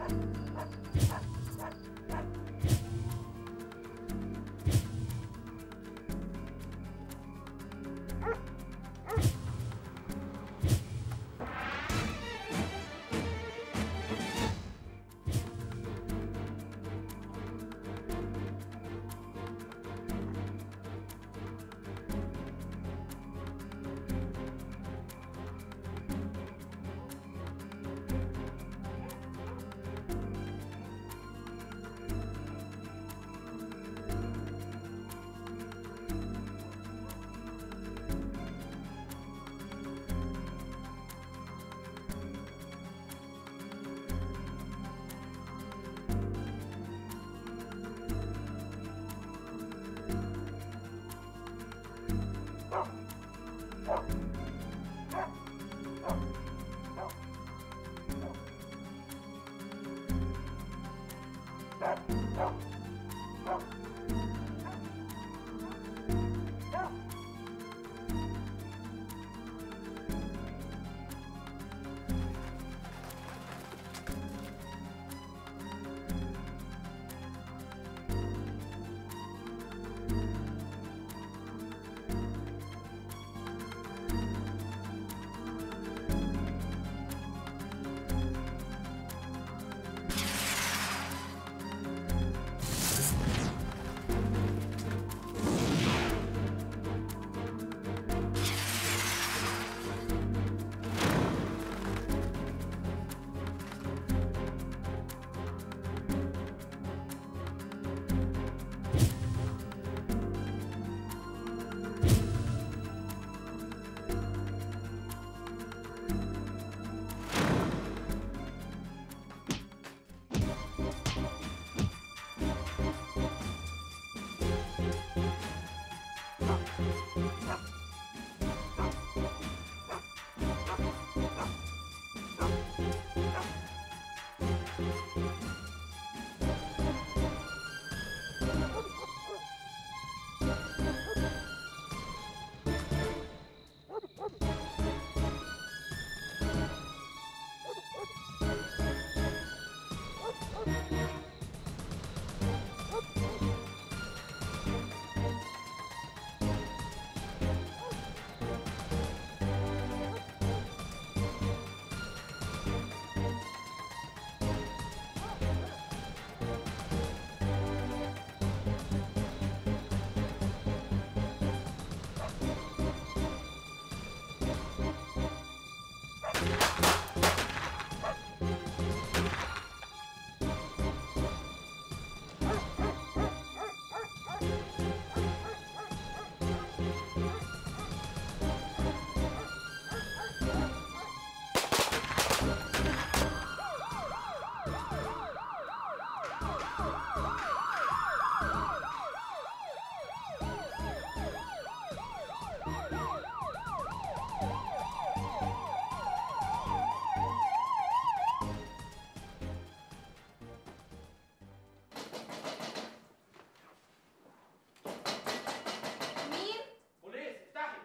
مين؟ بوليس افتحي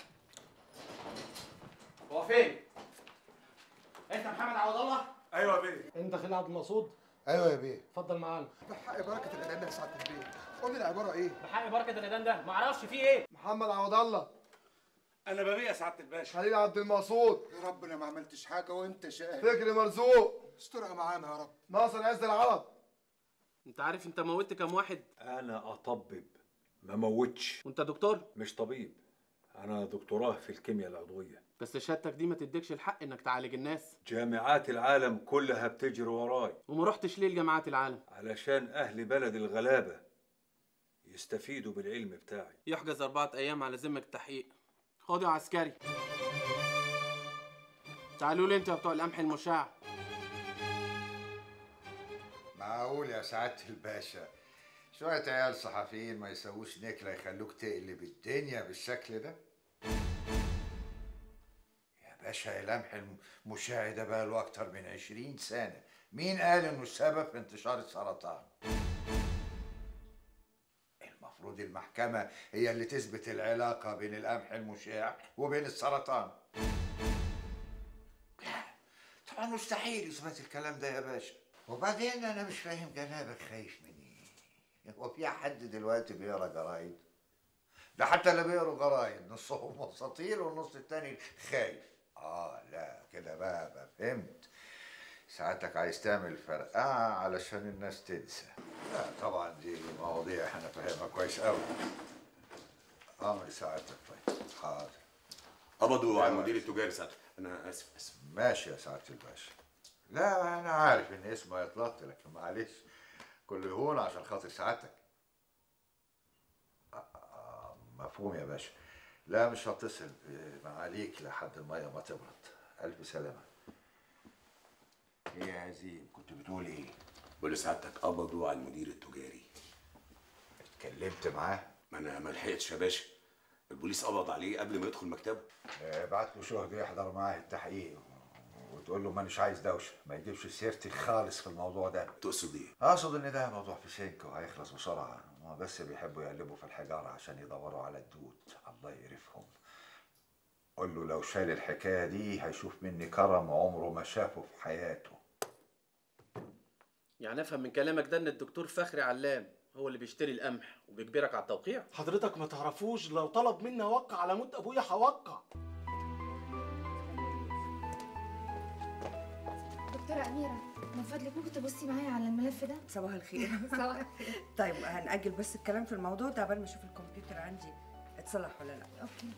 هو فين؟ انت محمد عوض الله؟ ايوه يا بيه انت خالد عبد المقصود ايوه يا بيه اتفضل معانا بحق بركه الاعلان يا سعاده البيه قول لي العباره ايه بحق بركه الاذان ده ما اعرفش فيه ايه محمد عوض الله انا ببيع يا سعاده الباشا خليل عبد المقصود يا رب انا ما عملتش حاجه وانت شاهد فكري مرزوق استرها معانا يا رب ناصر عز العرب انت عارف انت موتت كام واحد انا اطبب ما موتش وانت دكتور مش طبيب انا دكتوراه في الكيمياء العضويه بس شهادتك دي ما تديكش الحق انك تعالج الناس جامعات العالم كلها بتجري وراي وما رحتش ليه لجامعات العالم علشان اهل بلد الغلابه يستفيدوا بالعلم بتاعي يحجز أربعة أيام على ذمة التحقيق خد يا عسكري تعالوا لي انتوا يا بتوع القمح المشع معقول يا سعاده الباشا شويه عيال صحفيين ما يسووش نكله يخلوك تقلب الدنيا بالشكل ده يا باشا القمح المشع ده بقى له اكتر من عشرين سنه مين قال انه السبب في انتشار السرطان المفروض المحكمة هي اللي تثبت العلاقة بين القمح المشع وبين السرطان لا طبعا مستحيل يثبت الكلام ده يا باشا وبعدين انا مش فاهم جنابك خايف مني هو في حد دلوقتي بيقرا جرايد ده حتى اللي بيقروا جرايد نصهم مساطيل والنص التاني خايف اه لا كده بقى بقى فهمت ساعتك عايز تعمل فرقعة علشان الناس تنسى لا طبعا دي مواضيع احنا فاهمها كويس قوي امر سعادتك طيب حاضر قبضوا على المدير التجاري ساعتها انا اسف اسف ماشي يا سعادة الباشا لا انا عارف ان اسمه يتلط لكن معلش كل هون عشان خاطر سعادتك آه، آه، مفهوم يا باشا لا مش هتصل معاليك لحد المية ما تبرد ألف سلامة ايه يا عزيم كنت بتقول ايه؟ بقول لسعادتك قبضوا على المدير التجاري اتكلمت معاه ما انا ما لحقتش يا باشا البوليس قبض عليه قبل ما يدخل مكتبه ابعت له شهد يحضر معاه التحقيق وتقول له مانيش عايز دوشه ما يجيبش سيرتي خالص في الموضوع ده تقصد ايه؟ اقصد ان ده موضوع في سينك وهيخلص بسرعه هما بس بيحبوا يقلبوا في الحجاره عشان يدوروا على الدود الله يقرفهم قول له لو شال الحكايه دي هيشوف مني كرم عمره ما شافه في حياته يعني افهم من كلامك ده ان الدكتور فخري علام هو اللي بيشتري القمح وبيجبرك على التوقيع حضرتك ما تعرفوش لو طلب مني اوقع على موت ابويا هوقع دكتورة أميرة من فضلك ممكن تبصي معايا على الملف ده؟ صباح الخير صباح طيب هنأجل بس الكلام في الموضوع ده قبل ما اشوف الكمبيوتر عندي اتصلح ولا لا اوكي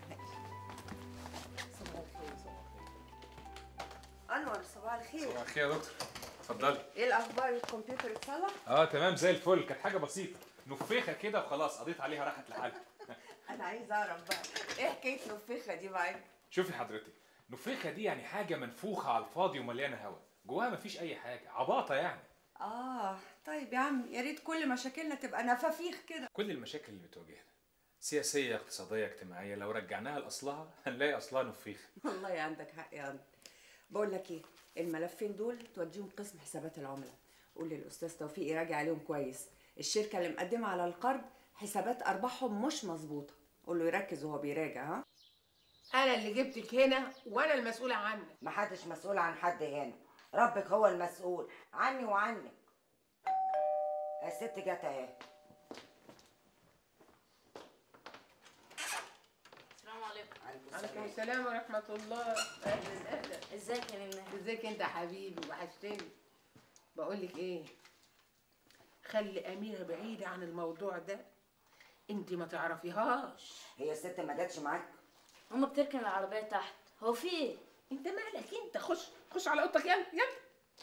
صباح الخير صباح الخير انور صباح الخير صباح الخير يا دكتور اتفضلي ايه الاخبار الكمبيوتر اتصلح اه تمام زي الفل كانت حاجه بسيطه نفيخه كده وخلاص قضيت عليها راحت لحالها انا عايزه اعرف بقى ايه حكايه نفخه دي معاك شوفي حضرتك نفيخه دي يعني حاجه منفوخه على الفاضي ومليانه هواء جواها مفيش اي حاجه عباطه يعني اه طيب يا عم يا ريت كل مشاكلنا تبقى نفافيخ كده كل المشاكل اللي بتواجهنا سياسيه اقتصاديه اجتماعيه لو رجعناها لاصلها هنلاقي اصلها نفيخ والله عندك حق يا عم بقول لك ايه الملفين دول توديهم قسم حسابات العملاء قول للاستاذ توفيق يراجع عليهم كويس الشركه اللي مقدمه على القرض حسابات ارباحهم مش مظبوطه قول له يركز وهو بيراجع ها انا اللي جبتك هنا وانا المسؤوله عنك محدش مسؤول عن حد هنا ربك هو المسؤول عني وعنك الست جت اهي السلام عليكم عليكم السلام ورحمه الله اهلا اهلا ازيك يا منى ازيك انت يا حبيبي وحشتني بقول لك ايه خلي اميره بعيده عن الموضوع ده انت ما تعرفيهاش هي الست ما جاتش معاك ماما بتركن العربية تحت هو في ايه؟ انت مالك انت خش خش على اوضتك يلا يلا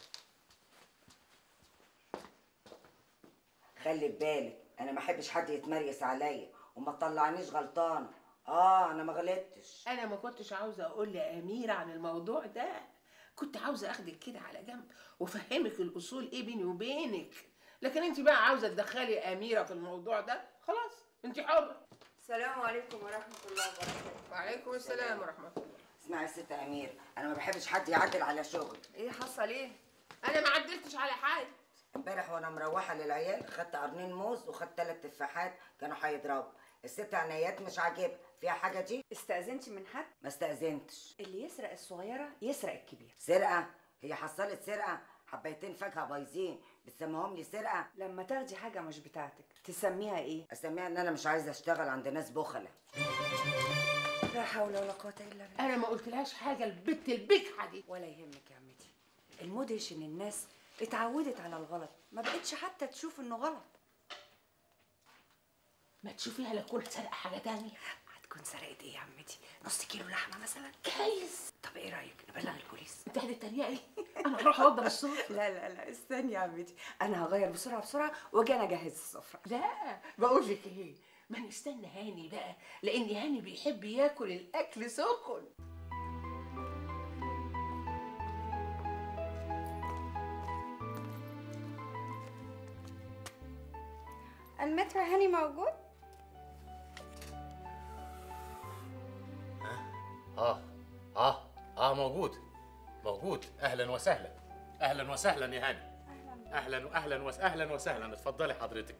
خلي بالك انا ما احبش حد يتمريس عليا وما تطلعنيش غلطانه اه انا ما غلطتش انا ما كنتش عاوزه اقول لاميره عن الموضوع ده كنت عاوزه اخدك كده على جنب وافهمك الاصول ايه بيني وبينك لكن انت بقى عاوزه تدخلي اميره في الموضوع ده خلاص انت حره السلام عليكم ورحمه الله وبركاته وعليكم السلام ورحمه الله اسمعي يا ست امير انا ما بحبش حد يعدل على شغل ايه حصل ايه انا ما عدلتش على حد امبارح وانا مروحه للعيال خدت قرنين موز وخدت ثلاث تفاحات كانوا هيضربوا الست عنايات مش عاجبها فيها حاجه دي استأذنتي من حد ما استاذنتش اللي يسرق الصغيره يسرق الكبير سرقه هي حصلت سرقه حبيتين فاكهه بايظين بتسميهم لي سرقه لما تاخدي حاجه مش بتاعتك تسميها ايه اسميها ان انا مش عايزه اشتغل عند ناس بخله لا حول ولا قوه الا بالله انا ما قلتلهاش حاجه البت البجحه دي ولا يهمك يا عمتي المدهش ان الناس اتعودت على الغلط ما بقتش حتى تشوف انه غلط ما تشوفيها لا تكون سرقه حاجه تانية هتكون سرقت ايه يا عمتي نص كيلو لحمه مثلا كويس طب ايه رايك نبلغ البوليس انت هتتريقي انا هروح اوضب الصوت لا لا لا استني يا عمتي انا هغير بسرعه بسرعه واجي انا اجهز السفره لا بقول لك ايه ما نستنى هاني بقى لان هاني بيحب ياكل الاكل سخن المتر هاني موجود؟ اه اه اه موجود موجود اهلا وسهلا اهلا وسهلا يا هاني اهلا واهلا وسهلا وسهلا اتفضلي حضرتك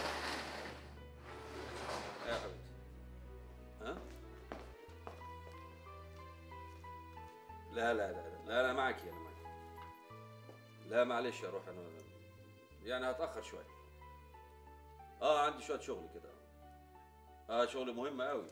يا حبيبتي ها لا لا لا لا انا معك انا معك لا معلش يا روح انا يعني هتاخر شويه اه عندي شويه شغل كده اه شغل مهم قوي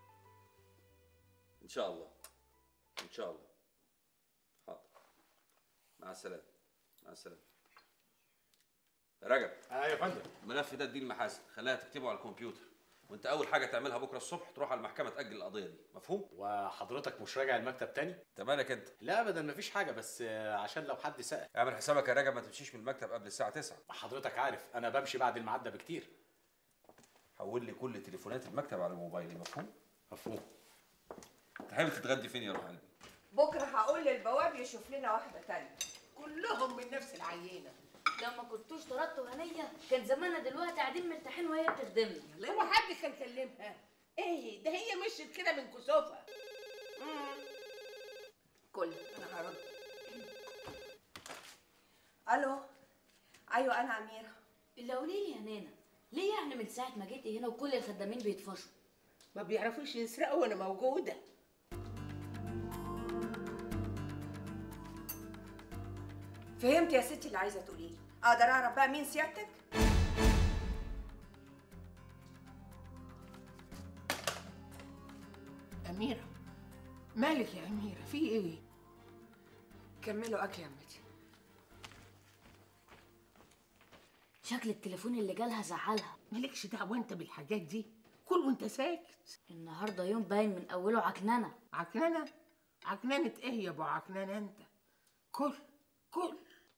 ان شاء الله ان شاء الله حاضر مع السلامه مع السلامه يا رجب اه يا فندم الملف ده اديه المحاسن خليها تكتبه على الكمبيوتر وانت اول حاجه تعملها بكره الصبح تروح على المحكمه تاجل القضيه دي مفهوم وحضرتك مش راجع المكتب تاني انت مالك انت لا ابدا مفيش حاجه بس آه، عشان لو حد سال اعمل حسابك يا رجب ما تمشيش من المكتب قبل الساعه 9 حضرتك عارف انا بمشي بعد الميعاد ده بكتير حول لي كل تليفونات المكتب على موبايلي مفهوم مفهوم تحب تتغدي فين يا روح قلبي بكره هقول للبواب يشوف لنا واحده تانية كلهم من نفس العينه لو ما كنتوش طردتوا هنيه كان زماننا دلوقتي قاعدين مرتاحين وهي بتخدمنا ليه ما حد كان كلمها ايه ده هي مشيت كده من كسوفها كل انا هرد الو ايوه انا اميره اللي قولي لي يا نانا ليه يعني من ساعه ما جيتي هنا وكل الخدامين بيطفشوا ما بيعرفوش يسرقوا وانا موجوده فهمت يا ستي اللي عايزه تقوليه اقدر اعرف بقى مين سيادتك اميره مالك يا اميره في ايه كملوا اكل يا عمتي شكل التليفون اللي جالها زعلها مالكش دعوه انت بالحاجات دي كل وانت ساكت النهارده يوم باين من اوله عكننه عكننه عكننه ايه يا ابو عكننه انت كل كل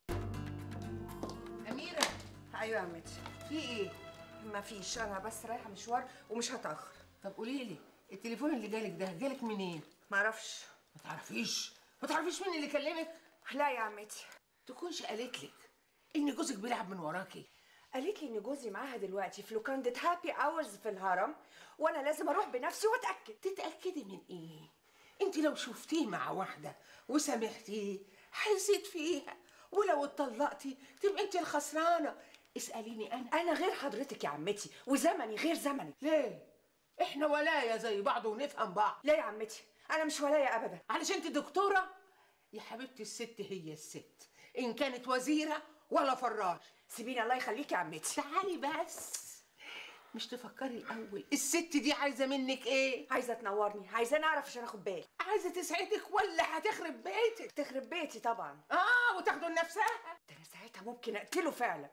اميره ايوه يا عمتي في ايه ما فيش انا بس رايحه مشوار ومش هتاخر طب قولي لي التليفون اللي جالك ده جالك منين ما اعرفش ما تعرفيش ما تعرفيش مين اللي كلمك لا يا عمتي تكونش قالت لك ان جوزك بيلعب من وراكي قالت لي ان جوزي معاها دلوقتي في لوكاندا هابي اورز في الهرم وانا لازم اروح بنفسي واتاكد تتاكدي من ايه انت لو شفتيه مع واحده وسامحتيه هيزيد فيها ولو اتطلقتي تبقى انت الخسرانه اساليني انا انا غير حضرتك يا عمتي وزمني غير زمني ليه احنا ولايا زي بعض ونفهم بعض لا يا عمتي انا مش ولايه ابدا علشان انت دكتوره يا حبيبتي الست هي الست ان كانت وزيره ولا فراش سيبيني الله يخليكي يا عمتي تعالي بس مش تفكري الاول الست دي عايزه منك ايه عايزه تنورني عايزه اعرف عشان اخد بالي عايزه تسعدك ولا هتخرب بيتك تخرب بيتي طبعا اه وتاخده لنفسها ده انا ساعتها ممكن اقتله فعلا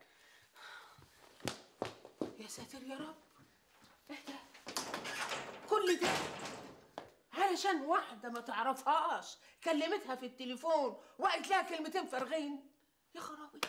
يا ساتر يا رب ايه ده كل ده علشان واحدة ما تعرفهاش كلمتها في التليفون وقالت لها كلمتين فارغين يا خرابي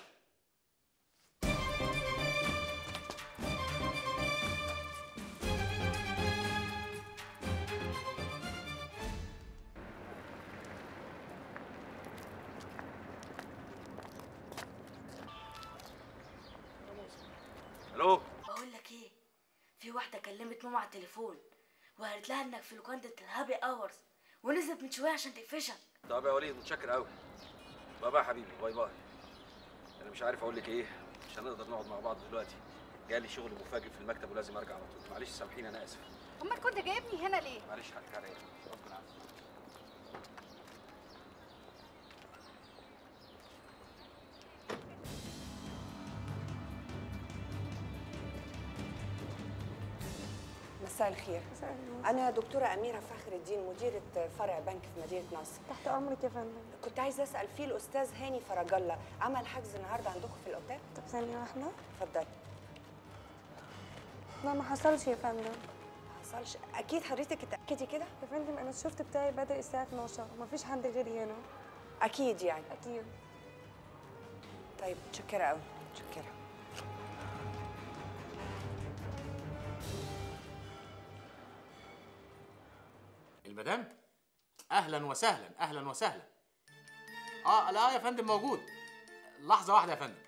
الو بقول لك ايه في واحده كلمت ماما على التليفون وقالت لها انك في لوكاندا الهابي اورز ونزلت من شويه عشان تقفشك طب يا وليد متشكر قوي باي باي يا حبيبي باي باي انا مش عارف اقول لك ايه مش هنقدر نقعد مع بعض دلوقتي جالي شغل مفاجئ في المكتب ولازم ارجع على طول معلش سامحيني انا اسف امال كنت جايبني هنا ليه معلش حقك عليا ربنا يعافيك مساء الخير انا دكتوره اميره فخر الدين مديره فرع بنك في مدينه نصر تحت امرك يا فندم كنت عايزه اسال فيه الاستاذ هاني فرج الله عمل حجز النهارده عندكم في الاوتيل طب ثانيه واحده اتفضلي لا ما حصلش يا فندم ما حصلش اكيد حضرتك اتاكدي كده يا فندم انا الشفت بتاعي بدا الساعه 12 ومفيش حد غيري هنا اكيد يعني اكيد طيب متشكره قوي متشكره المدام اهلا وسهلا اهلا وسهلا اه لا يا فندم موجود لحظه واحده يا فندم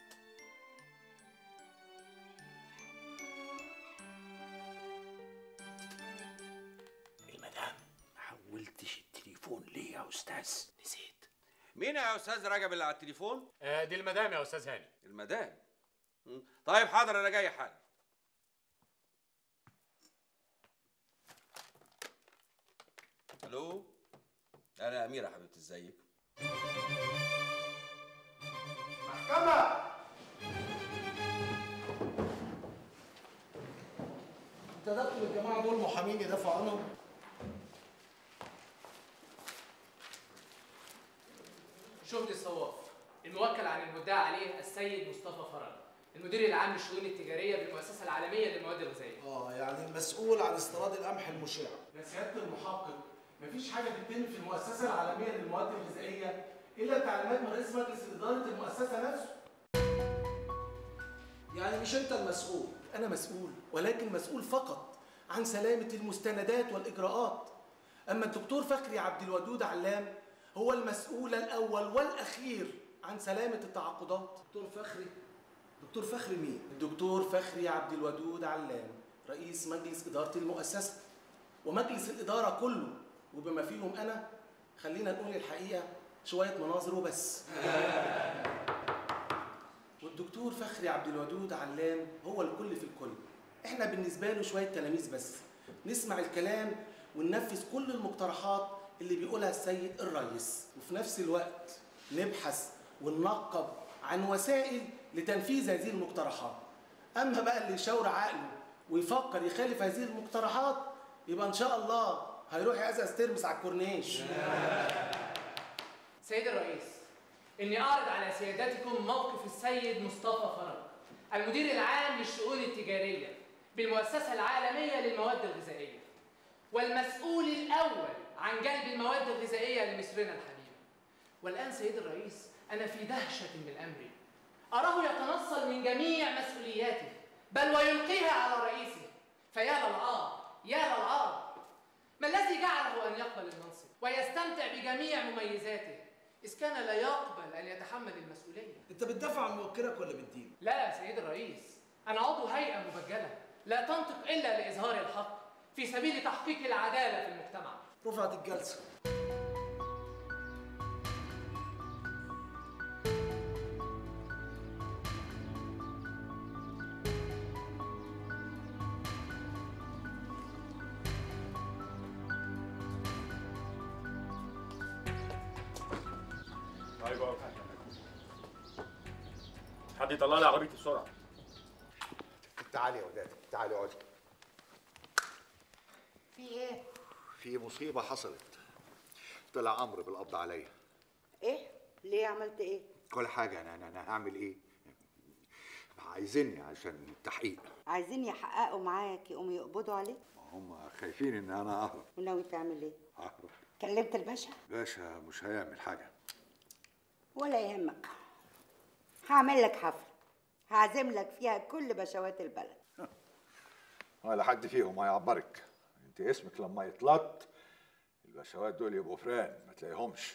المدام ما حولتش التليفون ليه يا استاذ نسيت مين يا استاذ رجب اللي على التليفون آه دي المدام يا استاذ هاني المدام مم. طيب حاضر انا جاي حالا الو انا اميره حبيبتي ازيك كما انتدبت للجماعه دول محامين يدافعوا عنهم شهد الصواف الموكل عن المدعى عليه السيد مصطفى فرج المدير العام للشؤون التجاريه بالمؤسسه العالميه للمواد الغذائيه اه يعني المسؤول عن استيراد القمح المشع يا سياده المحقق مفيش حاجه تتم في المؤسسه العالميه للمواد الغذائيه الا تعليمات من رئيس مجلس اداره المؤسسه نفسه يعني مش انت المسؤول انا مسؤول ولكن مسؤول فقط عن سلامه المستندات والاجراءات اما الدكتور فخري عبد الودود علام هو المسؤول الاول والاخير عن سلامه التعاقدات دكتور فخري دكتور فخري مين الدكتور فخري عبد الودود علام رئيس مجلس اداره المؤسسه ومجلس الاداره كله وبما فيهم انا خلينا نقول الحقيقه شويه مناظر وبس والدكتور فخري عبد الودود علام هو الكل في الكل احنا بالنسبه له شويه تلاميذ بس نسمع الكلام وننفذ كل المقترحات اللي بيقولها السيد الرئيس وفي نفس الوقت نبحث وننقب عن وسائل لتنفيذ هذه المقترحات اما بقى اللي يشاور عقله ويفكر يخالف هذه المقترحات يبقى ان شاء الله هيروح يأزأز ترمس على الكورنيش سيد الرئيس اني اعرض على سيادتكم موقف السيد مصطفى فرج المدير العام للشؤون التجاريه بالمؤسسه العالميه للمواد الغذائيه والمسؤول الاول عن جلب المواد الغذائيه لمصرنا الحبيبه والان سيد الرئيس انا في دهشه من امري اراه يتنصل من جميع مسؤولياته بل ويلقيها على رئيسه فيا للعار يا للعار ما الذي جعله ان يقبل المنصب ويستمتع بجميع مميزاته إذ كان لا يقبل أن يتحمل المسؤولية انت بتدافع عن موكلك ولا بتدين لا يا سيد الرئيس أنا عضو هيئة مبجلة لا تنطق إلا لإظهار الحق في سبيل تحقيق العدالة في المجتمع رفعت الجلسه ايوه حد يطلع لي عربيتي بسرعه تعالي يا وداد تعالي اقعدي في ايه؟ في مصيبة حصلت طلع أمر بالقبض عليا ايه؟ ليه عملت ايه؟ كل حاجة أنا أنا, أنا هعمل إيه؟ عايزيني عشان التحقيق عايزين يحققوا معاك يقوموا يقبضوا عليك هم خايفين إن أنا أهرب وناوي تعمل ايه؟ أهرب كلمت الباشا؟ باشا مش هيعمل حاجة ولا يهمك هعمل لك حفلة هعزم لك فيها كل بشوات البلد ولا حد فيهم هيعبرك أنت اسمك لما يطلط البشوات دول يبقوا فران ما تلاقيهمش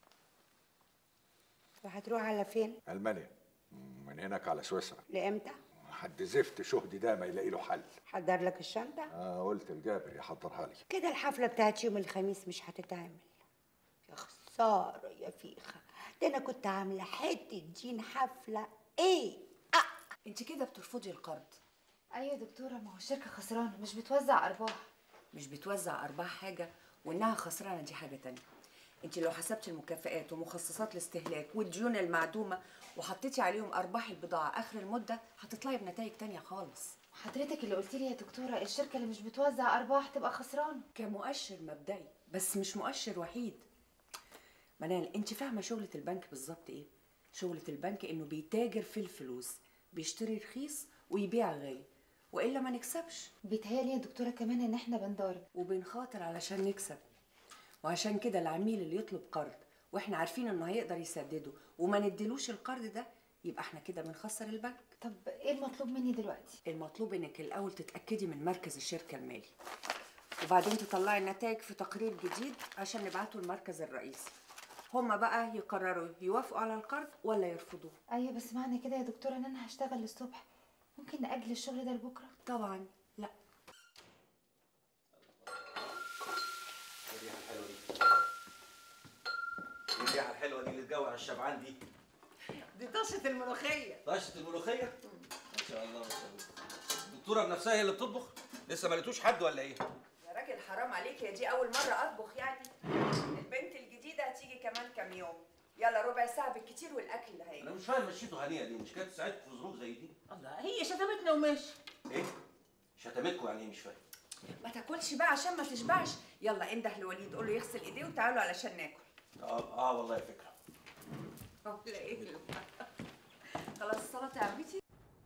وهتروح على فين؟ ألمانيا من هناك على سويسرا لامتى؟ حد زفت شهدي ده ما يلاقي له حل حضر لك الشنطة؟ آه قلت لجابر يحضرها لي كده الحفلة بتاعت يوم الخميس مش هتتعمل يا خسارة يا فيخة ده أنا كنت عاملة حتة جين حفلة إيه؟ انت كده بترفضي القرض ايوه يا دكتوره ما هو الشركه خسرانه مش بتوزع ارباح مش بتوزع ارباح حاجه وانها خسرانه دي حاجه تانية انت لو حسبتي المكافئات ومخصصات الاستهلاك والديون المعدومه وحطيتي عليهم ارباح البضاعه اخر المده هتطلعي بنتائج تانية خالص حضرتك اللي قلت لي يا دكتوره الشركه اللي مش بتوزع ارباح تبقى خسرانه كمؤشر مبدئي بس مش مؤشر وحيد منال انت فاهمه شغله البنك بالظبط ايه شغله البنك انه بيتاجر في الفلوس بيشتري رخيص ويبيع غالي والا ما نكسبش بيتهيألي يا دكتوره كمان ان احنا بنضارب وبنخاطر علشان نكسب وعشان كده العميل اللي يطلب قرض واحنا عارفين انه هيقدر يسدده وما نديلوش القرض ده يبقى احنا كده بنخسر البنك طب ايه المطلوب مني دلوقتي المطلوب انك الاول تتاكدي من مركز الشركه المالي وبعدين تطلعي النتائج في تقرير جديد عشان نبعته المركز الرئيسي هما بقى يقرروا يوافقوا على القرض ولا يرفضوه ايوه بس معنى كده يا دكتوره ان انا هشتغل الصبح ممكن نأجل الشغل ده لبكره طبعا لا الريحه الحلوه دي ايه الريحه الحلوه دي اللي تجوع الشبعان دي دي طاسة الملوخية طشه الملوخيه ما شاء الله ما شاء الله الدكتوره بنفسها هي اللي بتطبخ لسه ما لقيتوش حد ولا ايه يا راجل حرام عليك يا دي أول مرة أطبخ يعني البنت الجديدة هتيجي كمان كام يوم يلا ربع ساعه بالكتير والاكل اللي هيجي انا مش فاهم مشيتوا هنيه دي مش كانت ساعتكم في ظروف زي دي الله هي شتمتنا وماشي ايه شتمتكم يعني ايه مش فاهم ما تاكلش بقى عشان ما تشبعش يلا انده لوليد قول له يغسل ايديه وتعالوا علشان ناكل اه اه والله فكره ولا ايه خلاص السلطه يا عمتي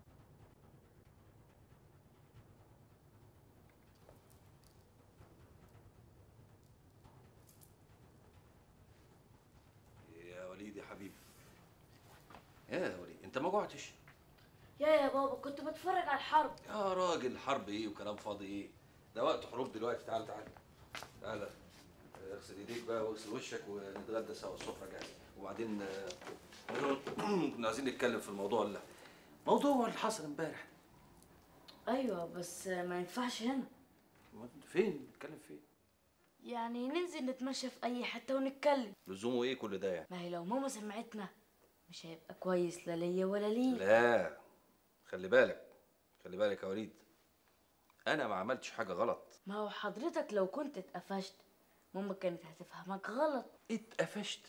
يا وليد يا حبيبي يا وليد انت ما جوعتش يا يا بابا كنت بتفرج على الحرب يا راجل حرب ايه وكلام فاضي ايه ده وقت حروب دلوقتي تعال تعال تعال اغسل ايديك بقى واغسل وشك ونتغدى سوا السفره جاهزه وبعدين آه، كنا عايزين نتكلم في الموضوع اللي موضوع اللي حصل امبارح ايوه بس ما ينفعش هنا فين نتكلم فين يعني ننزل نتمشى في اي حته ونتكلم لزومه ايه كل ده يعني ما هي لو ماما سمعتنا مش هيبقى كويس لا ليا ولا ليه لا خلي بالك خلي بالك يا وليد انا ما عملتش حاجه غلط ما هو حضرتك لو كنت اتقفشت ماما كانت هتفهمك غلط اتقفشت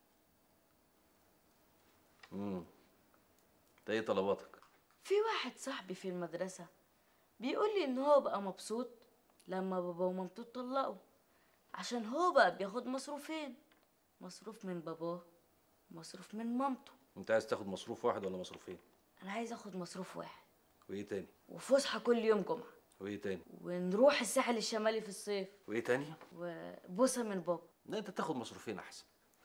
امم ده ايه طلباتك في واحد صاحبي في المدرسة بيقول لي ان هو بقى مبسوط لما بابا ومامته اتطلقوا عشان هو بقى بياخد مصروفين مصروف من باباه مصروف من مامته انت عايز تاخد مصروف واحد ولا مصروفين انا عايز اخد مصروف واحد وايه تاني وفسحة كل يوم جمعة وايه تاني ونروح الساحل الشمالي في الصيف وايه تاني وبوسة من بابا لا انت تاخد مصروفين احسن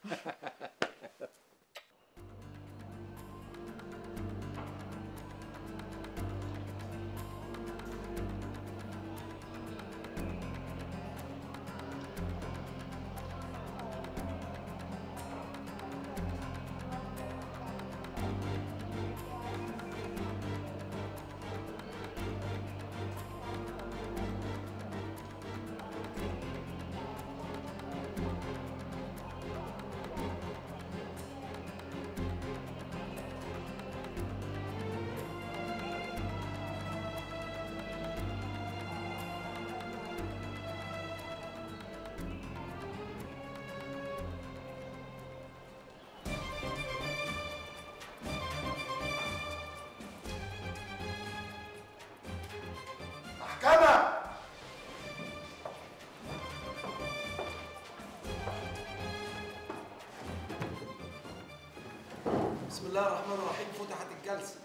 محكمة بسم الله الرحمن الرحيم فتحت الجلسة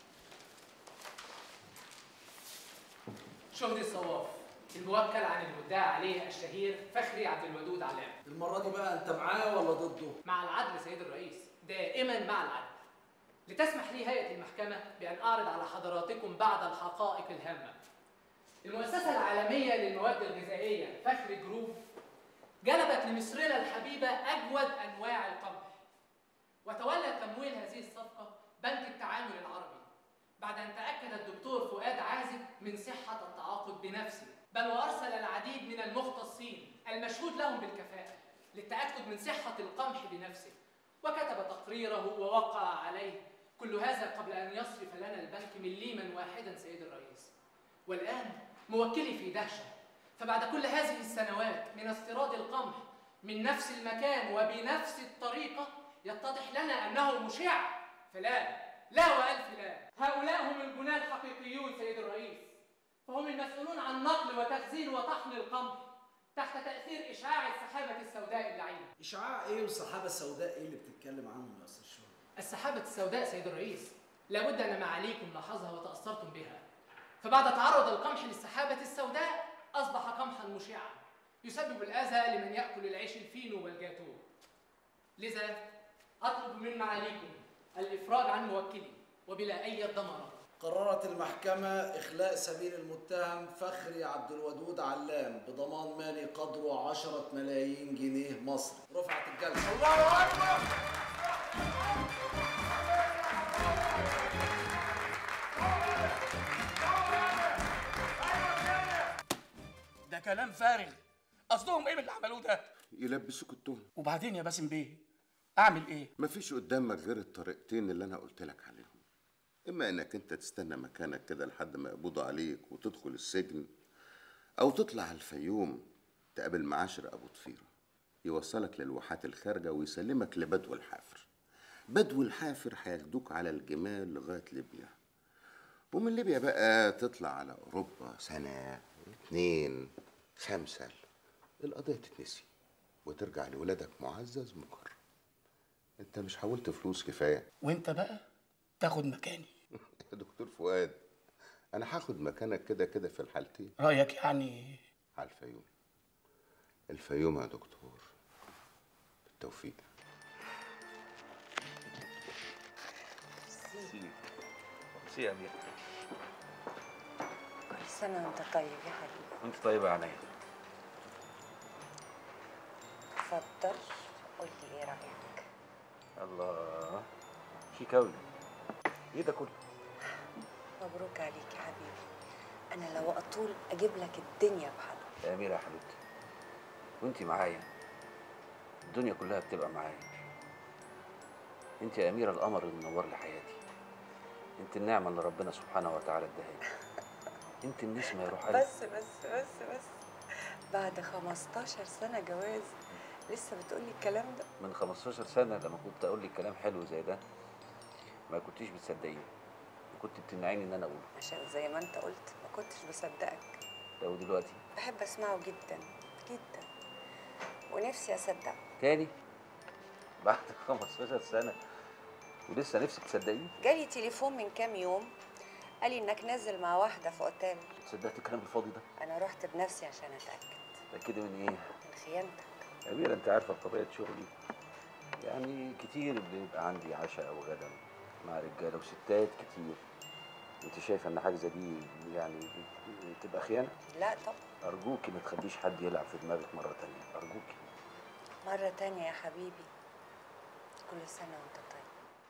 شهدي الصواف الموكل عن المدعى عليه الشهير فخري عبد الودود علام المرة دي بقى أنت معاه ولا ضده؟ مع العدل سيد الرئيس دائما مع العدل لتسمح لي هيئة المحكمة بأن أعرض على حضراتكم بعض الحقائق الهامة المؤسسة العالمية للمواد الغذائية فخري جروب جلبت لمصرنا الحبيبة أجود أنواع القمح وتولى تمويل هذه الصفقة بنك التعامل العربي بعد أن تأكد الدكتور فؤاد عازب من صحة التعاقد بنفسه بل وأرسل العديد من المختصين المشهود لهم بالكفاءة للتأكد من صحة القمح بنفسه وكتب تقريره ووقع عليه كل هذا قبل أن يصرف لنا البنك مليما واحدا سيد الرئيس والآن موكلي في دهشة فبعد كل هذه السنوات من استيراد القمح من نفس المكان وبنفس الطريقة يتضح لنا أنه مشع فلا لا وألف لا هؤلاء هم البناة الحقيقيون سيد الرئيس فهم المسؤولون عن نقل وتخزين وطحن القمح تحت تأثير إشعاع السحابة السوداء اللعينة إشعاع إيه والسحابة السوداء إيه اللي بتتكلم عنهم يا أستاذ شهر؟ السحابة السوداء سيد الرئيس لابد أن معاليكم لاحظها وتأثرتم بها فبعد تعرض القمح للسحابة السوداء أصبح قمحا مشعا يسبب الأذى لمن يأكل العيش الفينو والجاتو لذا أطلب من معاليكم الإفراج عن موكلي وبلا أي ضمانات قررت المحكمة إخلاء سبيل المتهم فخري عبد الودود علام بضمان مالي قدره 10 ملايين جنيه مصري رفعت الجلسة الله أكبر ده كلام فارغ قصدهم ايه من اللي عملوه ده يلبسوك التهم وبعدين يا باسم بيه اعمل ايه مفيش قدامك غير الطريقتين اللي انا قلت لك عليهم اما انك انت تستنى مكانك كده لحد ما يقبضوا عليك وتدخل السجن او تطلع على الفيوم تقابل معاشر ابو طفيره يوصلك للواحات الخارجة ويسلمك لبدو الحافر بدو الحافر هياخدوك على الجمال لغاية ليبيا ومن ليبيا بقى تطلع على أوروبا سنة اتنين خمسة القضية تتنسي وترجع لولادك معزز مكرم انت مش حولت فلوس كفاية وانت بقى تاخد مكاني يا دكتور فؤاد انا هاخد مكانك كده كده في الحالتين رايك يعني على الفيوم الفيوم يا دكتور بالتوفيق ميرسي يا امير كل سنة وانت طيب يا حبيبي وانت طيبه يا عينيا اتفضل قول لي ايه رأيك الله شيك قوي ايه ده كله مبروك عليك يا حبيبي انا لو اطول اجيب لك الدنيا بحالها يا اميره يا حبيبتي وانت معايا الدنيا كلها بتبقى معايا انت يا اميره القمر اللي منور لي حياتي انت النعمه اللي ربنا سبحانه وتعالى اداها لي انت النسمه يا روح قلبي بس بس بس بس بعد 15 سنة جواز لسه بتقولي الكلام ده من 15 سنه لما كنت اقول لك كلام حلو زي ده ما كنتيش بتصدقيني كنت بتمنعيني ان انا اقوله عشان زي ما انت قلت ما كنتش بصدقك لو دلوقتي بحب اسمعه جدا جدا ونفسي اصدقه تاني بعد 15 سنه ولسه نفسك تصدقيني جالي تليفون من كام يوم قال لي انك نازل مع واحدة في اوتيل صدقت الكلام الفاضي ده انا رحت بنفسي عشان اتاكد تاكدي من ايه من خيانتك يا أميرة أنت عارفة بطبيعة شغلي يعني كتير بيبقى عندي عشاء أو غدا مع رجالة وستات كتير أنت شايفة إن حاجة زي دي يعني تبقى خيانة؟ لا طب أرجوكي ما تخليش حد يلعب في دماغك مرة تانية أرجوكي مرة تانية يا حبيبي كل سنة وانت طيب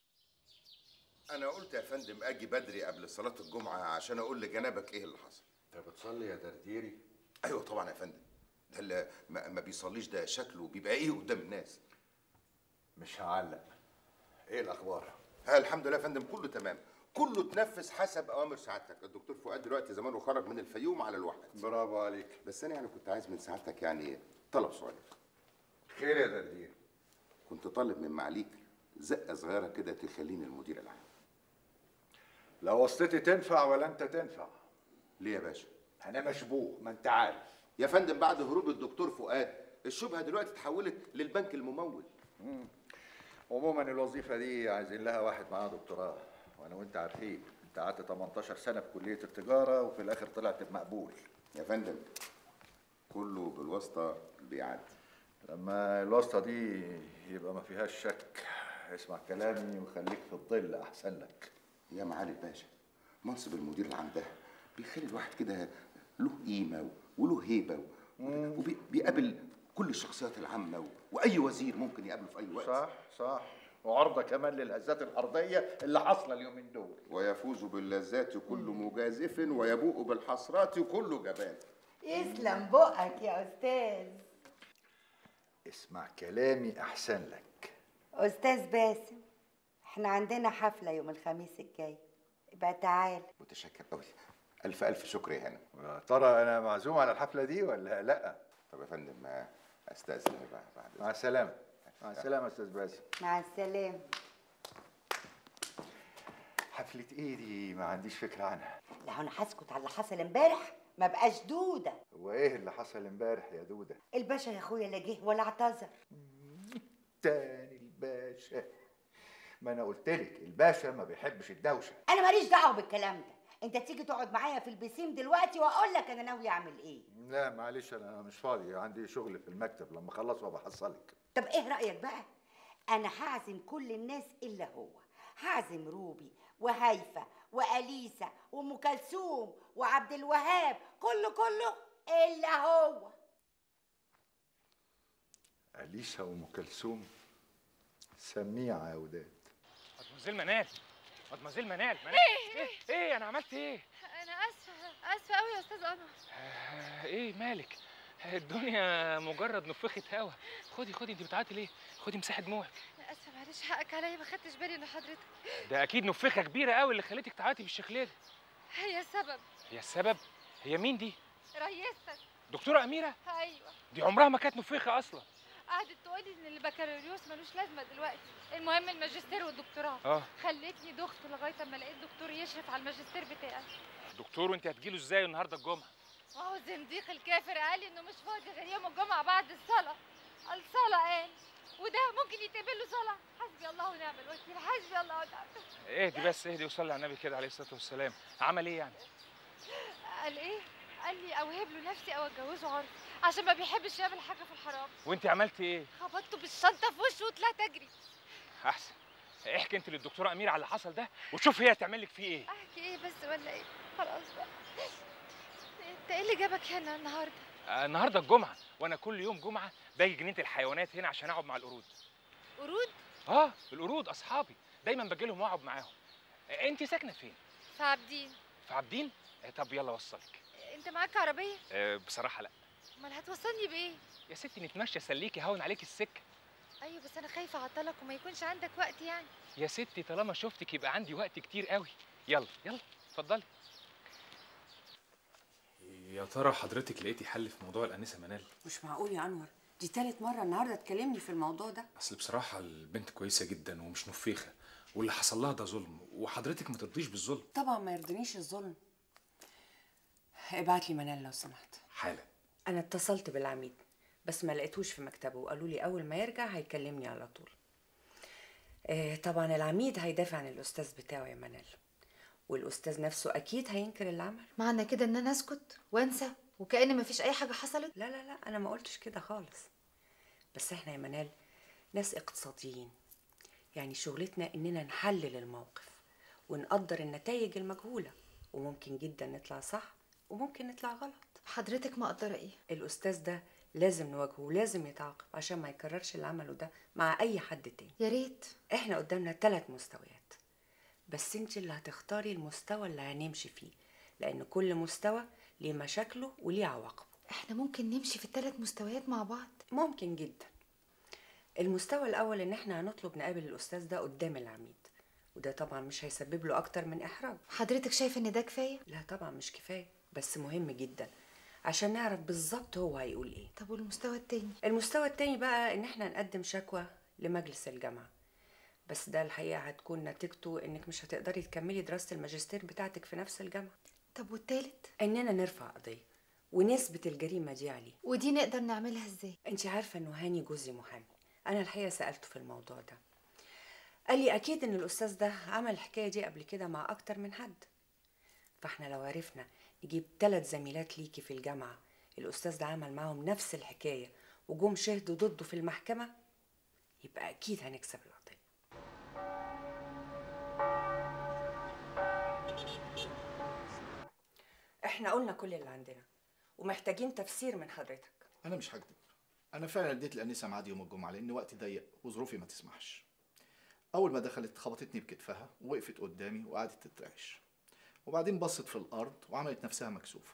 انا قلت يا فندم اجي بدري قبل صلاة الجمعة عشان اقول لجنابك ايه اللي حصل انت بتصلي يا درديري ايوه طبعا يا فندم ده اللي ما ما بيصليش ده شكله بيبقى ايه قدام الناس مش هعلق ايه الاخبار ها الحمد لله يا فندم كله تمام كله اتنفذ حسب اوامر سعادتك الدكتور فؤاد دلوقتي زمانه خرج من الفيوم على الواحد برافو عليك بس انا يعني كنت عايز من سعادتك يعني طلب صغير خير يا دردير كنت طالب من معاليك زقه صغيره كده تخليني المدير العام لو وصلتي تنفع ولا انت تنفع ليه يا باشا انا مشبوه ما انت عارف يا فندم بعد هروب الدكتور فؤاد الشبهه دلوقتي اتحولت للبنك الممول مم. عموما الوظيفه دي عايزين لها واحد معاه دكتوراه وانا وانت عارفين انت قعدت 18 سنه في كليه التجاره وفي الاخر طلعت بمقبول يا فندم كله بالواسطه بيعدي لما الواسطه دي يبقى ما فيهاش شك اسمع كلامي وخليك في الظل احسن لك يا معالي الباشا منصب المدير العام ده بيخلي الواحد كده له قيمه وله هيبه وبيقابل كل الشخصيات العامه و... واي وزير ممكن يقابله في اي وقت صح صح وعرضه كمان للهزات الارضيه اللي حاصله اليومين دول ويفوز باللذات كل مجازف ويبوء بالحسرات كل جبان يسلم بقك يا استاذ اسمع كلامي احسن لك استاذ باسم احنا عندنا حفله يوم الخميس الجاي يبقى تعال متشكر قوي الف الف شكر يا هانم يا ترى انا معزوم على الحفله دي ولا لا طب يا فندم آه، استاذن بقى بعد مع السلامه مع السلامه يا استاذ باسم مع السلامه حفله ايه دي ما عنديش فكره عنها لو انا هسكت على اللي حصل امبارح ما بقاش دوده هو ايه اللي حصل امبارح يا دوده الباشا يا اخويا لا جه ولا اعتذر تاني الباشا ما انا قلت لك الباشا ما بيحبش الدوشه انا ماليش دعوه بالكلام ده انت تيجي تقعد معايا في البسيم دلوقتي واقول لك انا ناوي اعمل ايه لا معلش انا مش فاضي عندي شغل في المكتب لما اخلص وبحصلك طب ايه رايك بقى انا هعزم كل الناس الا هو هعزم روبي وهيفا واليسا وام كلثوم وعبد الوهاب كله كله الا هو اليسا وام كلثوم سميعه يا وداد مدموزيل منال مدموزيل منال منال إيه؟ ايه ايه انا عملت ايه انا اسفه اسفه قوي يا استاذ قمر آه، ايه مالك الدنيا مجرد نفخة هوا خدي خدي انت بتعيطي ليه خدي مساحة دموعك انا اسفه معلش حقك عليا ما خدتش بالي ان حضرتك ده اكيد نفخة كبيرة قوي اللي خلتك تعيطي بالشكل ده هي السبب هي السبب هي مين دي ريستك دكتورة أميرة ايوه دي عمرها ما كانت نفخة أصلا قعدت تقولي ان البكالوريوس ملوش لازمه دلوقتي المهم الماجستير والدكتوراه اه خلتني دخت لغايه اما لقيت دكتور يشرف على الماجستير بتاعي دكتور وانت هتجيله ازاي النهارده الجمعه وهو الزنديق الكافر قال لي انه مش فاضي غير يوم الجمعه بعد الصلاه الصلاه قال وده ممكن يتقبل له صلاه حسبي الله ونعم الوكيل حسبي الله ونعم الوكيل. اهدي بس اهدي وصلي على النبي كده عليه الصلاه والسلام عمل ايه يعني قال ايه قال لي اوهب له نفسي او اتجوزه عرض عشان ما بيحبش يعمل حاجه في الحرام وانت عملتي ايه خبطته بالشنطه في وشه وطلعت اجري احسن احكي انت للدكتوره اميره على اللي حصل ده وشوف هي هتعمل لك فيه ايه احكي ايه بس ولا ايه خلاص بقى انت ايه اللي جابك هنا النهارده آه النهارده الجمعه وانا كل يوم جمعه باجي جنينه الحيوانات هنا عشان اقعد مع القرود قرود اه القرود اصحابي دايما باجي لهم واقعد معاهم آه انت ساكنه فين في عابدين في عابدين آه طب يلا وصلك انت معاك عربيه آه بصراحه لا امال هتوصلني بايه يا ستي نتمشى سليكي هون عليك السكه ايوه بس انا خايفه اعطلك وما يكونش عندك وقت يعني يا ستي طالما شفتك يبقى عندي وقت كتير قوي يلا يلا اتفضلي يا ترى حضرتك لقيتي حل في موضوع الانسه منال مش معقول يا انور دي تالت مره النهارده تكلمني في الموضوع ده اصل بصراحه البنت كويسه جدا ومش نفيخه واللي حصل لها ده ظلم وحضرتك ما ترضيش بالظلم طبعا ما يرضينيش الظلم ابعت لي منال لو سمحت حالا انا اتصلت بالعميد بس ما لقيتوش في مكتبه وقالوا لي اول ما يرجع هيكلمني على طول آه طبعا العميد هيدافع عن الاستاذ بتاعه يا منال والاستاذ نفسه اكيد هينكر اللي عمله معنى كده ان انا اسكت وانسى وكأن مفيش اي حاجه حصلت لا لا لا انا ما قلتش كده خالص بس احنا يا منال ناس اقتصاديين يعني شغلتنا اننا نحلل الموقف ونقدر النتائج المجهوله وممكن جدا نطلع صح وممكن نطلع غلط حضرتك مقدره ايه الاستاذ ده لازم نواجهه ولازم يتعاقب عشان ما يكررش اللي عمله ده مع اي حد تاني يا ريت احنا قدامنا ثلاث مستويات بس انت اللي هتختاري المستوى اللي هنمشي فيه لان كل مستوى ليه مشاكله وليه عواقبه احنا ممكن نمشي في الثلاث مستويات مع بعض ممكن جدا المستوى الاول ان احنا هنطلب نقابل الاستاذ ده قدام العميد وده طبعا مش هيسبب له اكتر من احراج حضرتك شايفه ان ده كفايه لا طبعا مش كفايه بس مهم جدا عشان نعرف بالظبط هو هيقول ايه طب والمستوى التاني المستوى التاني بقى ان احنا نقدم شكوى لمجلس الجامعه بس ده الحقيقه هتكون نتيجته انك مش هتقدري تكملي دراسه الماجستير بتاعتك في نفس الجامعه طب والتالت اننا نرفع قضيه ونثبت الجريمه دي عليه ودي نقدر نعملها ازاي انت عارفه انه هاني جوزي محامي انا الحقيقه سالته في الموضوع ده قال لي اكيد ان الاستاذ ده عمل الحكايه دي قبل كده مع اكتر من حد فاحنا لو عرفنا نجيب ثلاث زميلات ليكي في الجامعه الاستاذ ده عمل معاهم نفس الحكايه وجم شهدوا ضده في المحكمه يبقى اكيد هنكسب القضيه احنا قلنا كل اللي عندنا ومحتاجين تفسير من حضرتك انا مش هكذب انا فعلا اديت الانسه ميعاد يوم الجمعه لان وقتي ضيق وظروفي ما تسمحش اول ما دخلت خبطتني بكتفها ووقفت قدامي وقعدت تترعش وبعدين بصت في الارض وعملت نفسها مكسوفه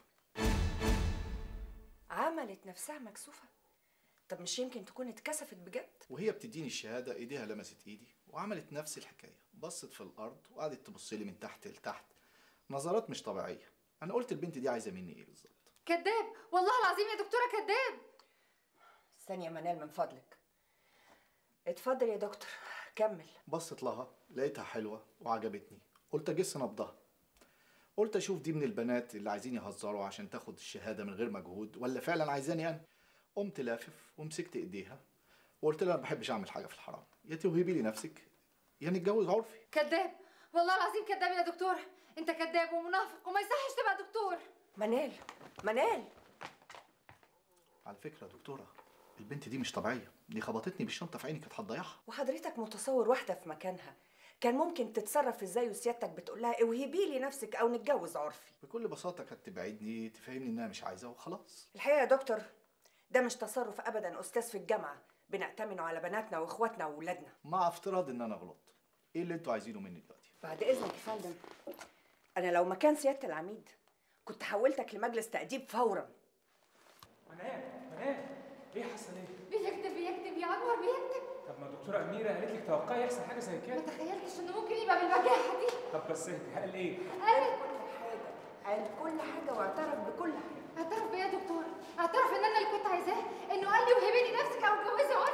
عملت نفسها مكسوفه طب مش يمكن تكون اتكسفت بجد وهي بتديني الشهاده ايديها لمست ايدي وعملت نفس الحكايه بصت في الارض وقعدت تبص لي من تحت لتحت نظرات مش طبيعيه انا قلت البنت دي عايزه مني ايه بالظبط كذاب والله العظيم يا دكتوره كذاب ثانيه منال من فضلك اتفضل يا دكتور كمل بصت لها لقيتها حلوه وعجبتني قلت اجس نبضها قلت اشوف دي من البنات اللي عايزين يهزروا عشان تاخد الشهاده من غير مجهود ولا فعلا عايزاني انا قمت لافف ومسكت ايديها وقلت لها ما بحبش اعمل حاجه في الحرام يا توهبي لي نفسك يا نتجوز عرفي كذاب والله العظيم كذاب يا دكتوره انت كذاب ومنافق وما يصحش تبقى دكتور منال منال على فكره يا دكتوره البنت دي مش طبيعيه دي خبطتني بالشنطه في عيني كانت هتضيعها وحضرتك متصور واحده في مكانها كان ممكن تتصرف ازاي وسيادتك بتقول لها اوهبي لي نفسك او نتجوز عرفي بكل بساطه كانت تبعدني تفهمني انها مش عايزه وخلاص الحقيقه يا دكتور ده مش تصرف ابدا استاذ في الجامعه بنأتمنه على بناتنا واخواتنا واولادنا مع افتراض ان انا غلطت ايه اللي انتوا عايزينه مني دلوقتي بعد اذنك يا فندم انا لو مكان سياده العميد كنت حولتك لمجلس تأديب فورا منال منال ايه حصل ايه؟ بيكتب بيكتب يا انور بيكتب طب ما الدكتوره اميره قالت لك توقعي يحصل حاجه زي كده ما تخيلتش انه ممكن يبقى بالبجاحه دي طب بس اهدي قال ايه؟ قال قال كل حاجه واعترف بكل حاجه اعترف بيا يا دكتور اعترف ان انا اللي كنت عايزاه انه قال لي وهبي لي نفسك او اتجوزي عرفي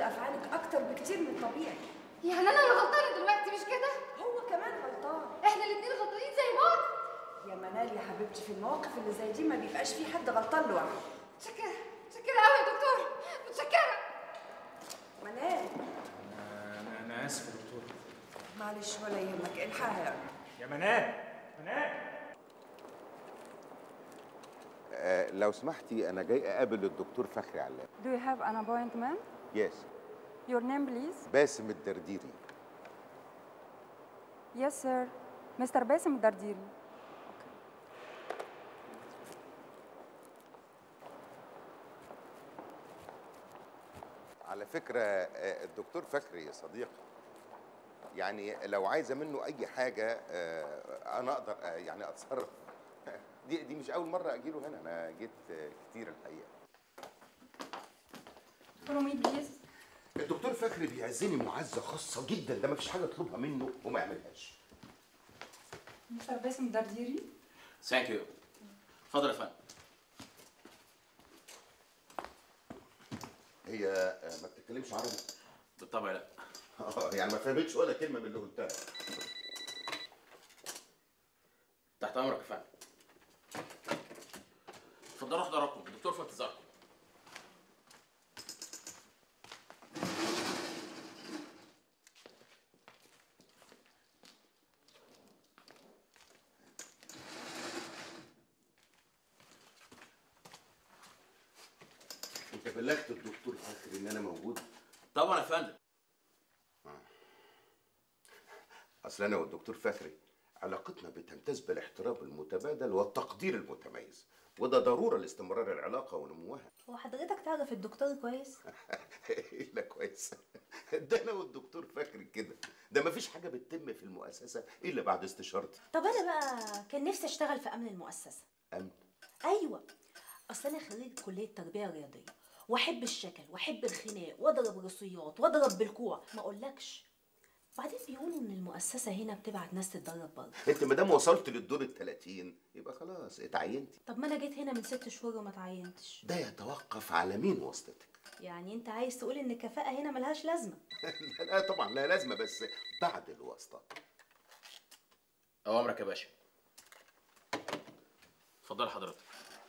افعالك اكتر بكتير من الطبيعي يعني انا اللي غلطانه دلوقتي مش كده هو كمان غلطان احنا الاتنين غلطانين زي بعض يا منال يا حبيبتي في المواقف اللي زي دي ما بيبقاش في حد غلطان لوحده متشكره متشكره قوي يا دكتور متشكره منال انا انا اسف يا دكتور معلش ولا يهمك الحقها يا يا منال منال آه لو سمحتي انا جاي اقابل الدكتور فخري علام Do you have an appointment? يس Your name please? باسم الدرديري Yes sir. Mr. باسم الدرديري. على فكره آه، الدكتور فخري يا صديقي يعني لو عايزه منه اي حاجه آه، انا اقدر آه، يعني اتصرف دي دي مش اول مره اجي له هنا انا جيت آه، كتير الحقيقه Follow me please. الدكتور فخري بيعزني معزه خاصه جدا ده مفيش حاجه اطلبها منه وما يعملهاش Mr. باسم الدرديري. ثانك يو اتفضل يا فندم هي آه، ما بتتكلمش عربي بالطبع لا اه يعني ما فهمتش ولا كلمه من اللي قلتها تحت امرك يا فندم اتفضلوا حضراتكم الدكتور في انتظاركم انت بلغت الدكتور فخري ان انا موجود طبعا يا فندم اصل انا والدكتور فخري علاقتنا بتمتاز بالاحترام المتبادل والتقدير المتميز وده ضروره لاستمرار العلاقه ونموها هو حضرتك تعرف الدكتور كويس؟ الا كويس ده انا والدكتور فخري كده ده مفيش حاجه بتتم في المؤسسه الا بعد استشارتي طب انا بقى كان نفسي اشتغل في امن المؤسسه امن ايوه اصل انا خريج كليه تربيه رياضيه واحب الشكل واحب الخناق واضرب رصيات واضرب بالكوع ما اقولكش بعدين بيقولوا ان المؤسسه هنا بتبعت ناس تتدرب بره انت ما دام وصلت للدور ال 30 يبقى خلاص اتعينتي طب ما انا جيت هنا من ست شهور وما اتعينتش ده يتوقف على مين واسطتك يعني انت عايز تقول ان الكفاءه هنا ملهاش لازمه لا, لا طبعا لا لازمه بس بعد الواسطه اوامرك يا باشا اتفضل حضرتك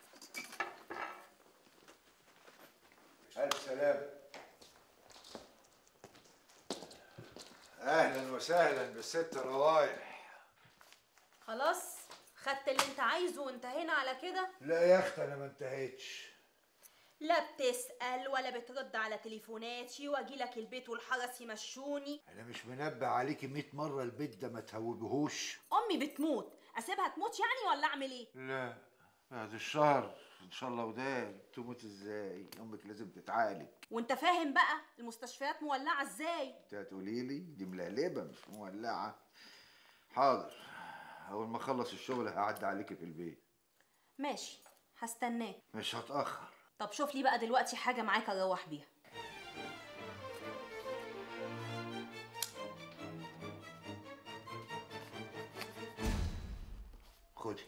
ألف سلام أهلا وسهلا بالست روايح خلاص خدت اللي انت عايزه وانتهينا على كده لا يا أخت أنا ما انتهيتش لا بتسأل ولا بترد على تليفوناتي واجي لك البيت والحرس يمشوني أنا مش منبه عليكي 100 مرة البيت ده ما تهوجهوش امي بتموت اسيبها تموت يعني ولا اعمل ايه لا بعد الشهر إن شاء الله ودان تموت إزاي أمك لازم تتعالج وانت فاهم بقى المستشفيات مولعه ازاي أنت هتقولي لي دي ملهلبة مش مولعة حاضر أول ما أخلص الشغل هعدي عليكي في البيت ماشي هستناك مش هتأخر طب شوف لي بقى دلوقتي حاجه معاك اروح بيها خدي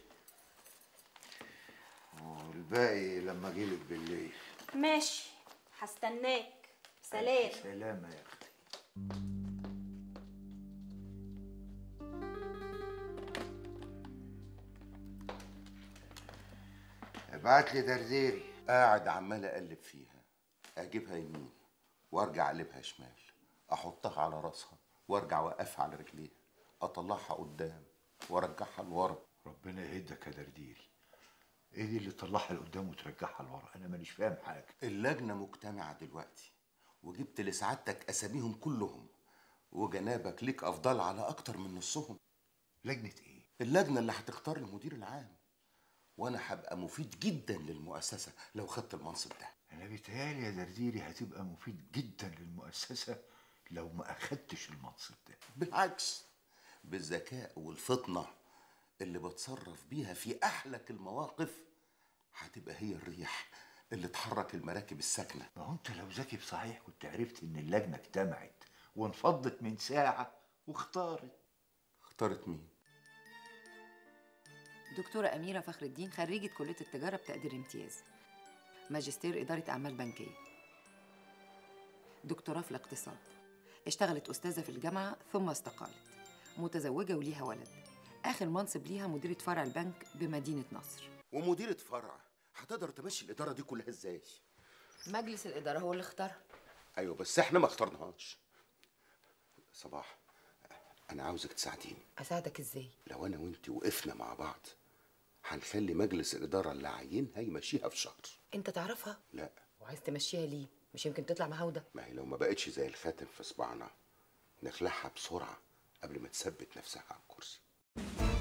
والباقي لما أجيلك بالليل ماشي هستناك سلام سلامة يا أختي ابعت لي درديري قاعد عمال اقلب فيها اجيبها يمين وارجع اقلبها شمال احطها على راسها وارجع اوقفها على رجليها اطلعها قدام وارجعها لورا ربنا يهدك يا درديري ايه دي اللي تطلعها لقدام وترجعها لورا انا مانيش فاهم حاجه اللجنه مجتمعه دلوقتي وجبت لسعادتك اساميهم كلهم وجنابك ليك افضل على اكتر من نصهم لجنه ايه اللجنه اللي هتختار المدير العام وانا هبقى مفيد جدا للمؤسسه لو خدت المنصب ده انا بيتهيألي يا درديري هتبقى مفيد جدا للمؤسسه لو ما اخدتش المنصب ده بالعكس بالذكاء والفطنه اللي بتصرف بيها في احلك المواقف هتبقى هي الريح اللي تحرك المراكب الساكنه ما هو انت لو ذكي بصحيح كنت عرفت ان اللجنه اجتمعت وانفضت من ساعه واختارت اختارت مين دكتورة أميرة فخر الدين خريجة كلية التجارة بتقدير امتياز ماجستير إدارة أعمال بنكية دكتوراه في الاقتصاد اشتغلت أستاذة في الجامعة ثم استقالت متزوجة وليها ولد آخر منصب ليها مديرة فرع البنك بمدينة نصر ومديرة فرع هتقدر تمشي الإدارة دي كلها إزاي؟ مجلس الإدارة هو اللي اختارها أيوة بس إحنا ما اخترناهاش صباح أنا عاوزك تساعديني أساعدك إزاي؟ لو أنا وأنت وقفنا مع بعض هنخلي مجلس الإدارة اللي عينها يمشيها في شهر أنت تعرفها؟ لا وعايز تمشيها ليه؟ مش يمكن تطلع مهاودة؟ ما هي لو ما بقتش زي الخاتم في صباعنا نخلعها بسرعة قبل ما تثبت نفسها على الكرسي